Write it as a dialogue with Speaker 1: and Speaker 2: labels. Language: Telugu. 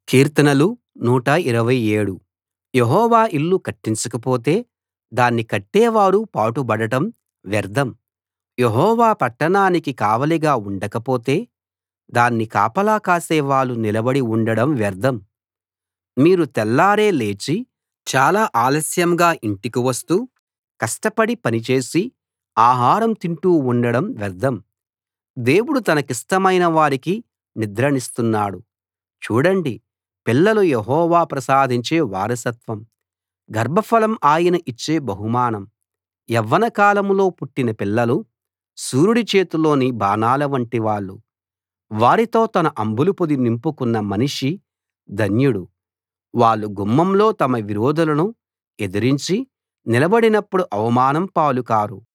Speaker 1: కీర్తనలు 127 యెహోవా ఇల్లు కట్టించకపోతే దాన్ని కట్టేవారు పాటుబడడం వ్యర్థం యెహోవా పట్టణానికి కావలిగా ఉండకపోతే దాన్ని కాపలా కాసేవాళ్ళు నిలబడి ఉండడం వ్యర్థం మీరు తెల్లారే లేచి చాలా ఆలస్యంగా ఇంటికి వస్తూ కష్టపడి పనిచేసి ఆహారం తింటూ ఉండడం వ్యర్థం దేవుడు తనకిష్టమైన వారికి నిద్రనిస్తున్నాడు చూడండి పిల్లలు యెహోవా ప్రసాదించే వారసత్వం గర్భఫలం ఆయన ఇచ్చే బహుమానం యవ్వన కాలంలో పుట్టిన పిల్లలు శూరుడి చేతిలోని బాణాల వంటి వాళ్ళు వారితో తన అంబుల పొది నింపుకున్న మనిషి ధన్యుడు వాళ్ళు గుమ్మంలో తమ విరోధులను ఎదిరించి నిలబడినప్పుడు అవమానం పాలు కారు